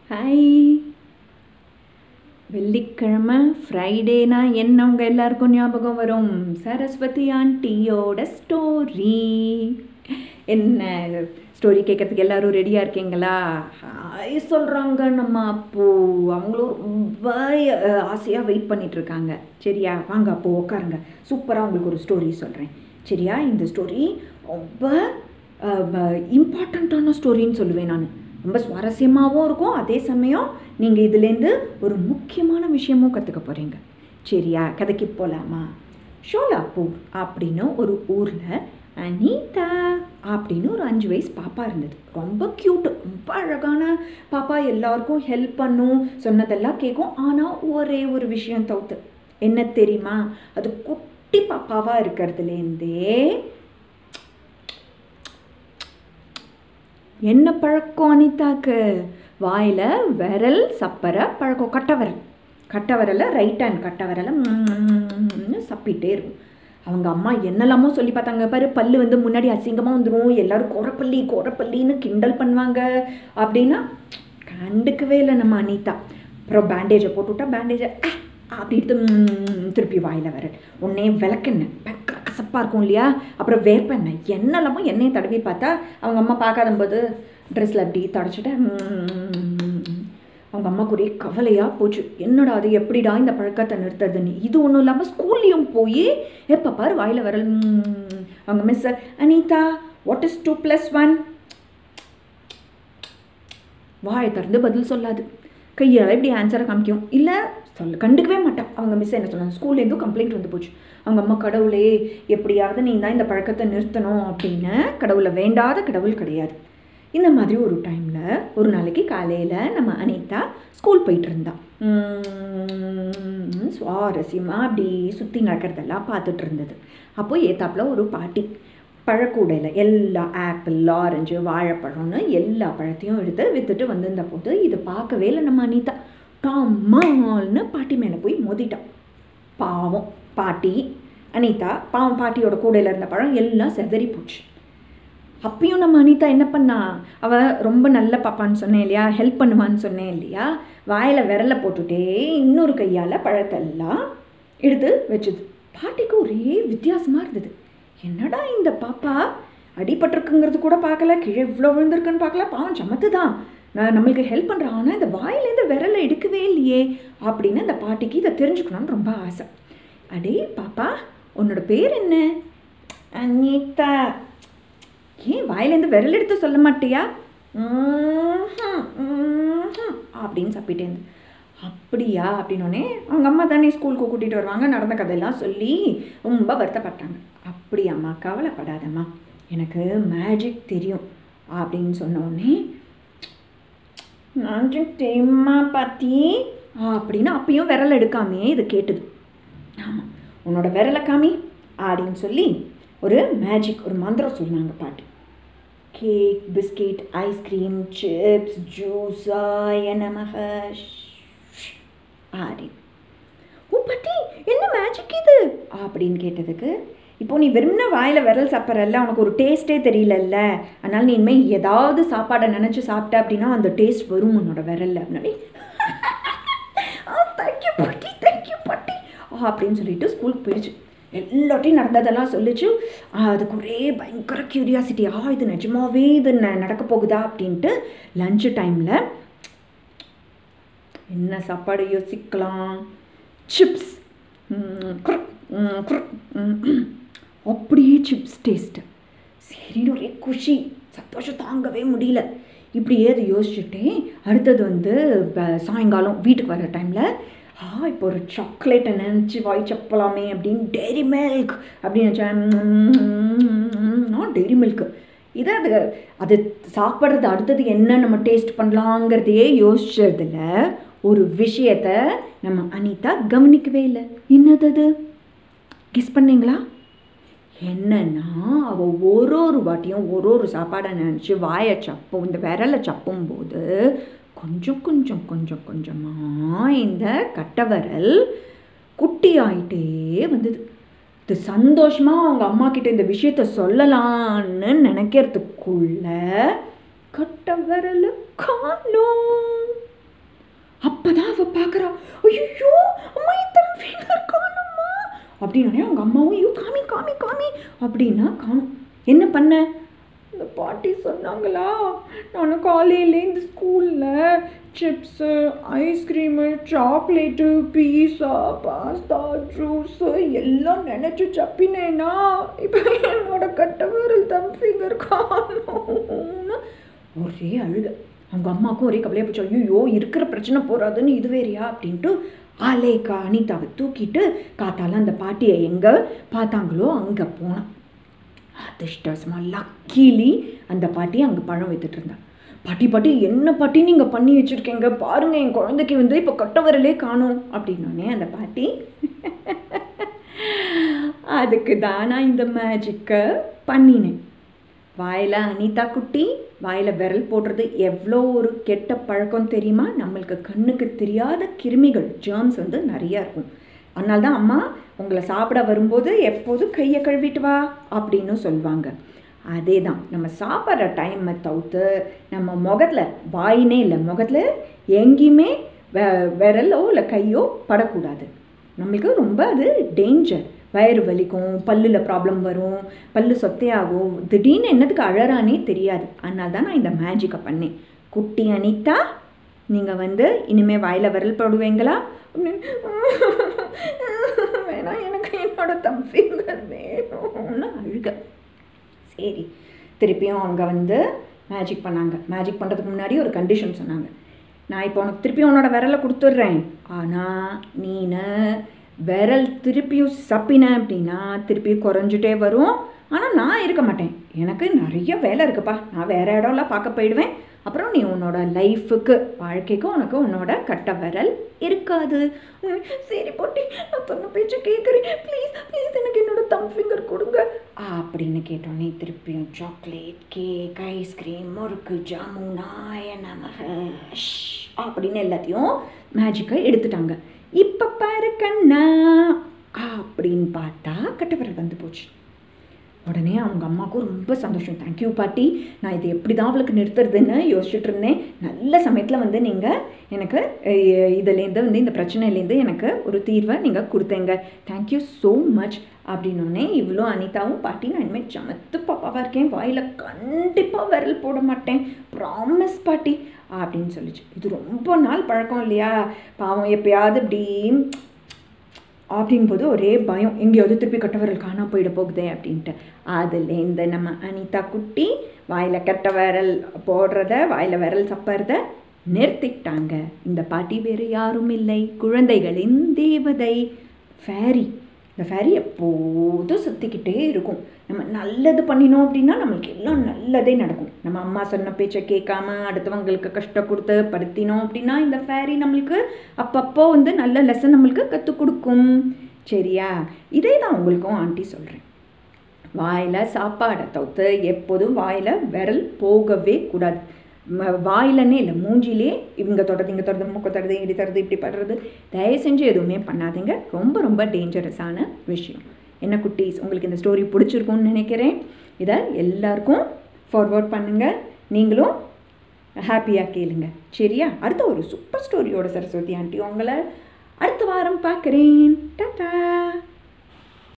hi வெள்ளிக்கிழமை ஃப்ரைடேனா என்ன உங்க எல்லாருக்கும் ஞாபகம் வரும் சரஸ்வதி ஆண்டியோட ஸ்டோரி என்ன ஸ்டோரி கேட்கறதுக்கு எல்லாரும் ரெடியாக இருக்கீங்களா ஹாய் சொல்கிறாங்க நம்ம அப்போ அவங்களும் ரொம்ப ஆசையாக வெயிட் பண்ணிட்டு இருக்காங்க சரியா வாங்க அப்போ உட்காருங்க சூப்பராக உங்களுக்கு ஒரு ஸ்டோரி சொல்கிறேன் சரியா இந்த ஸ்டோரி ரொம்ப இம்பார்ட்டண்ட்டான ஸ்டோரின்னு சொல்லுவேன் நான் ரொம்ப சுவாரஸ்யமாகவும் இருக்கும் அதே சமயம் நீங்கள் இதுலேருந்து ஒரு முக்கியமான விஷயமும் கற்றுக்க போகிறீங்க சரியா கதைக்கு போகலாமா ஷோலாப்பூர் அப்படின்னு ஒரு ஊரில் அனிதா அப்படின்னு ஒரு அஞ்சு வயசு பாப்பா இருந்தது ரொம்ப க்யூட்டு ரொம்ப அழகான பாப்பா எல்லாருக்கும் ஹெல்ப் பண்ணும் சொன்னதெல்லாம் கேட்கும் ஆனால் ஒரே ஒரு விஷயம் தவிர்த்து என்ன தெரியுமா அது குட்டி பாப்பாவாக இருக்கிறதுலேருந்தே என்ன பழக்கம் அனிதாக்கு வாயில் விரல் சப்பரை பழக்கம் கட்டை விரல் கட்டை விரலை ரைட் ஹேண்ட் கட்டை விரலை ம்ம்னு சப்பிட்டே இருக்கும் அவங்க அம்மா என்னெல்லாமோ சொல்லி பார்த்தாங்க பாரு பல்லு வந்து முன்னாடி அசிங்கமாக வந்துடும் எல்லாரும் குறப்பள்ளி குறப்பள்ளின்னு கிண்டல் பண்ணுவாங்க அப்படின்னா கண்டுக்கவே இல்லை நம்ம அனிதா அப்புறம் பேண்டேஜை போட்டுவிட்டா பேண்டேஜை அப்படி எடுத்து ம்ம் திருப்பி வாயில் விரல் உடனே விளக்கெண்ணெய் பயங்கர கசப்பாக இருக்கும் இல்லையா அப்புறம் வேப்பெண்ணெய் என்னெல்லாமோ எண்ணெயை தடவி பார்த்தா அவங்க அம்மா பார்க்காத போது ட்ரெஸ்ஸில் அப்படி தொடச்சிட்டு அவங்க அம்மாவுக்கு ஒரே கவலையாக போச்சு என்னடா அது எப்படிடா இந்த பழக்கத்தை நிறுத்துறதுன்னு இது ஒன்றும் இல்லாமல் ஸ்கூல்லையும் போய் எப்போ பாரு வாயில் வரல் அவங்க miss Anitha what is two plus one வாயை திறந்து பதில் சொல்லாது கையால் இப்படி ஆன்சரை காமிக்கும் இல்லை சொல்ல கண்டுக்கவே மாட்டான் அவங்க மிஸ் என்ன சொன்னாங்க ஸ்கூல்லேருந்தும் கம்ப்ளைண்ட் வந்து போச்சு அவங்க அம்மா கடவுளே எப்படியாவது நீ தான் இந்த பழக்கத்தை நிறுத்தணும் அப்படின்னு கடவுளை வேண்டாத கடவுள் கிடையாது இந்த மாதிரி ஒரு டைமில் ஒரு நாளைக்கு காலையில் நம்ம அனிதா ஸ்கூல் போயிட்டு இருந்தா சுவாரஸ்யமாக அப்படி சுற்றி நடக்கிறதெல்லாம் பார்த்துட்டு இருந்தது அப்போது ஏத்தாப்பில் ஒரு பாட்டி பழக்கூடையில் எல்லா ஆப்பிள் ஆரஞ்சு வாழைப்பழம்னு எல்லா பழத்தையும் எடுத்து விற்றுட்டு வந்திருந்த போது இது பார்க்கவே இல்லை நம்ம அனிதா டாமால்னு பாட்டி மேலே போய் மோதிட்டான் பாவம் பாட்டி அனிதா பாவம் பாட்டியோட கூடையில் இருந்த பழம் எல்லாம் செதறி போச்சு அப்பயும் நம்ம அனிதா என்ன பண்ணா அவள் ரொம்ப நல்ல பாப்பான்னு சொன்னேன் இல்லையா ஹெல்ப் பண்ணுவான்னு சொன்னேன் இல்லையா வாயில் விரலை போட்டுட்டே இன்னொரு கையால் பழத்தெல்லாம் எடுத்து வச்சுது பாட்டிக்கு ஒரே வித்தியாசமாக இருந்தது என்னடா இந்த பாப்பா அடிபட்டிருக்குங்கிறது கூட பார்க்கல கீழே இவ்வளோ விழுந்திருக்குன்னு பார்க்கல பாவம் சமத்து தான் நான் நம்மளுக்கு ஹெல்ப் பண்ணுறான் ஆனால் இந்த வாயிலேருந்து விரலை எடுக்கவே இல்லையே அப்படின்னு அந்த பாட்டிக்கு இதை தெரிஞ்சுக்கணும்னு ரொம்ப ஆசை அடே பாப்பா உன்னோட பேர் என்ன அனிதா ஏன் வாயிலேருந்து விரல் எடுத்து சொல்ல மாட்டியா அப்படின்னு சப்பிட்டே இருந்து அப்படியா அப்படின்னோடனே அவங்க அம்மா தானே ஸ்கூலுக்கு கூட்டிகிட்டு வருவாங்க நடந்த கதையெல்லாம் சொல்லி ரொம்ப வருத்தப்பட்டாங்க அப்படியாம்மா கவலைப்படாதம்மா எனக்கு மேஜிக் தெரியும் அப்படின்னு சொன்னோடனே மேஜிக் தெரியுமா பாத்தி அப்படின்னு அப்பயும் விரல் எடுக்காமே இது கேட்டுது ஆமாம் உன்னோட விரலை காமி அப்படின்னு சொல்லி ஒரு மேஜிக் ஒரு மந்திரம் சொன்னாங்க பாட்டு கேக் பிஸ்கெட் ஐஸ்கிரீம் சிப்ஸ் ஜூஸாய நமக ஆடி ஓ பாட்டி என்ன மேஜிக் இது அப்படின்னு கேட்டதுக்கு இப்போ நீ வெறும்ன வாயில் விரல் சாப்பிட்றல்ல உனக்கு ஒரு டேஸ்ட்டே தெரியலல்ல அதனால் நீ இனிமேல் ஏதாவது சாப்பாடை நினச்சி சாப்பிட்ட அப்படின்னா அந்த டேஸ்ட் வரும் உன்னோட விரல்ல அப்படின்னாடி தேங்க்யூ பாட்டி தேங்க்யூ பாட்டி அப்படின்னு சொல்லிட்டு ஸ்கூலுக்கு போயிடுச்சு எல்லாத்தையும் நடந்ததெல்லாம் சொல்லிச்சு அதுக்கு ஒரே பயங்கர க்யூரியாசிட்டி ஆ இது நிஜமாவே இது நடக்க போகுதா அப்படின்ட்டு லஞ்சு டைமில் என்ன சாப்பாடு யோசிக்கலாம் சிப்ஸ் அப்படியே சிப்ஸ் டேஸ்ட்டு சரின்னு ஒரே குஷி சந்தோஷம் தாங்கவே முடியல இப்படியே அதை யோசிச்சுட்டே அடுத்தது வந்து சாயங்காலம் வீட்டுக்கு வர டைமில் ஆ இப்போ ஒரு சாக்லேட்டை நினச்சி வாய் சப்பலாமே அப்படின்னு டெய்ரி மில்க் அப்படின்னு நினச்சேன் டெய்ரி மில்க்கு இதை அது அது சாப்பிட்றது அடுத்தது என்ன நம்ம டேஸ்ட் பண்ணலாங்கிறதையே யோசிச்சதில் ஒரு விஷயத்த நம்ம அனிதா கவனிக்கவே இல்லை என்னது அது கெஸ் பண்ணீங்களா என்னன்னா அவள் ஒரு ஒரு வாட்டியும் ஒரு ஒரு சாப்பாடை நினச்சி வாயை சப்பும் இந்த விரலை சப்பும் போது கொஞ்சம் கொஞ்சம் கொஞ்சம் கொஞ்சமாக இந்த கட்டவரல் குட்டி ஆயிட்டே வந்தது இது சந்தோஷமாக அவங்க அம்மா கிட்ட இந்த விஷயத்த சொல்லலான்னு நினைக்கிறதுக்குள்ள கட்ட விரல் காணோம் பார்க்குறா ஐயோ அம்மா என் தம் ஃபிங்கர் காணும்மா அப்படின்னே அவங்க அம்மாவும் ஐயோ காமி காமி காமி அப்படின்னா காணும் என்ன பண்ண இந்த பாட்டி சொன்னாங்களா நான் காலையிலே இந்த ஸ்கூலில் chips ice cream chocolate pizza pasta juice எல்லாம் நினச்சி சப்பினேனா இப்போ என்னோட கட்ட விரல் தம் ஃபிங்கர் காணும்னு ஒரே அழுக அவங்க அம்மாவுக்கும் ஒரே கவலையாக போச்சு ஐயோ இருக்கிற பிரச்சனை போகாதுன்னு இது வேறையா அப்படின்ட்டு ஆலேக்கா அனிதாவை தூக்கிட்டு காத்தால அந்த பாட்டியை எங்கே பார்த்தாங்களோ அங்கே போனான் அதிர்ஷ்டவசமாக லக்கிலி அந்த பாட்டி அங்கே பழம் வித்துட்டு இருந்தா பாட்டி பாட்டி என்ன பாட்டி நீங்கள் பண்ணி வச்சுருக்கீங்க பாருங்க என் குழந்தைக்கு வந்து இப்போ கட்ட வரலே காணும் அப்படின்னோடனே அந்த பாட்டி அதுக்கு தான் நான் இந்த மேஜிக்கை பண்ணினேன் வாயில் அனிதா குட்டி வாயில் விரல் போடுறது எவ்வளோ ஒரு கெட்ட பழக்கம் தெரியுமா நம்மளுக்கு கண்ணுக்கு தெரியாத கிருமிகள் ஜேர்ம்ஸ் வந்து நிறையா இருக்கும் அதனால தான் அம்மா உங்களை சாப்பிட வரும்போது எப்போதும் கையை கழுவிட்டு வா அப்படின்னு சொல்லுவாங்க அதே தான் நம்ம சாப்பிட்ற டைமை தவிர்த்து நம்ம முகத்தில் வாயினே இல்லை முகத்தில் எங்கேயுமே வெ விரலோ இல்லை கையோ படக்கூடாது நம்மளுக்கு ரொம்ப அது டேஞ்சர் வயிறு வலிக்கும் பல்லில் ப்ராப்ளம் வரும் பல்லு சொத்தையாகும் திடீர்னு என்னத்துக்கு அழறானே தெரியாது அதனால தான் நான் இந்த மேஜிக்கை பண்ணேன் குட்டி அனிதா நீங்கள் வந்து இனிமேல் வாயில் விரல் போடுவீங்களா வேணாம் எனக்கு என்னோட தம் ஃபிங்கர் வேணும்னு அழுக சரி திருப்பியும் அவங்க வந்து மேஜிக் பண்ணாங்க மேஜிக் பண்ணுறதுக்கு முன்னாடி ஒரு கண்டிஷன் சொன்னாங்க நான் இப்போ உனக்கு திருப்பியும் உன்னோட விரலை கொடுத்துட்றேன் ஆனால் நீனு விரல் திருப்பியும் சப்பினேன் அப்படின்னா திருப்பியும் குறைஞ்சிட்டே வரும் ஆனால் நான் இருக்க மாட்டேன் எனக்கு நிறைய வேலை இருக்குப்பா நான் வேறு இடம்லாம் பார்க்க போயிடுவேன் அப்புறம் நீ உன்னோட லைஃபுக்கு வாழ்க்கைக்கு உனக்கு உன்னோட கட்ட விரல் இருக்காது உம், சரி போட்டி நான் சொன்ன பேச்சு கேட்குறேன் ப்ளீஸ் ப்ளீஸ் எனக்கு என்னோட தம் ஃபிங்கர் கொடுங்க அப்படின்னு கேட்டோன்னே திருப்பியும் சாக்லேட் கேக் ஐஸ்கிரீம் முறுக்கு ஜாமுனாய நமக ஷ் அப்படின்னு எல்லாத்தையும் மேஜிக்கை எடுத்துட்டாங்க இப்போ பாரு கண்ணா அப்படின்னு பார்த்தா கட்டவிரல் வந்து போச்சு உடனே அவங்க அம்மாவுக்கும் ரொம்ப சந்தோஷம் தேங்க்யூ பாட்டி நான் இது எப்படி தான் அவளுக்கு நிறுத்துறதுன்னு யோசிச்சுட்டு இருந்தேன் நல்ல சமயத்தில் வந்து நீங்கள் எனக்கு அஹ், இதுலேருந்து வந்து இந்த பிரச்சனையிலேருந்து எனக்கு ஒரு தீர்வை நீங்கள் கொடுத்தீங்க தேங்க்யூ ஸோ மச் அப்படின்னோடனே இவ்வளோ அனிதாவும் பாட்டி நான் இனிமேல் சமத்து பாப்பாவாக இருக்கேன் வாயில் கண்டிப்பாக விரல் போட மாட்டேன் ப்ராமிஸ் பாட்டி அப்படின்னு சொல்லிச்சு இது ரொம்ப நாள் பழக்கம் இல்லையா பாவம் எப்பயாவது இப்படி அப்படிங்கும்போது ஒரே பயம் எங்கேயாவது திருப்பி கட்ட விரல் காணா போயிட போகுதே அப்படின்ட்டு அதுலேருந்து நம்ம அனிதா குட்டி வாயில் கட்ட விரல் போடுறத வாயில் விரல் சப்பறத நிறுத்திட்டாங்க இந்த பாட்டி வேறு யாரும் இல்லை குழந்தைகளின் தேவதை ஃபேரி இந்த ஃபேரி எப்போதும் சுற்றிக்கிட்டே இருக்கும் நம்ம நல்லது பண்ணினோம் அப்படின்னா நம்மளுக்கு எல்லாம் நல்லதே நடக்கும் நம்ம அம்மா சொன்ன பேச்சை கேட்காம அடுத்தவங்களுக்கு கஷ்டம் கொடுத்து படுத்தினோம் அப்படின்னா இந்த ஃபேரி நம்மளுக்கு அப்பப்போ வந்து நல்ல லெசன் நம்மளுக்கு கற்றுக் கொடுக்கும் சரியா இதே தான் உங்களுக்கும் ஆண்டி சொல்கிறேன் வாயில் சாப்பாடை தவிர்த்து எப்போதும் வாயில் விரல் போகவே கூடாது ம- வாயிலன்னே இல்லை மூஞ்சிலே இவங்க தொடர்ந்து இங்கே தொடர்ந்து மூக்க தொடர்ந்து இப்படி தொடர்ந்து இப்படி படுறது தயவு செஞ்சு எதுவுமே பண்ணாதீங்க ரொம்ப ரொம்ப டேஞ்சரஸான விஷயம் என்ன குட்டீஸ் உங்களுக்கு இந்த ஸ்டோரி பிடிச்சிருக்கும்னு நினைக்கிறேன் இதை எல்லாருக்கும் ஃபார்வர்ட் பண்ணுங்கள் நீங்களும் ஹாப்பியாக கேளுங்க சரியா அடுத்த ஒரு சூப்பர் ஸ்டோரியோட சரஸ்வதி ஆண்டி உங்களை அடுத்த வாரம் பார்க்குறேன் டாட்டா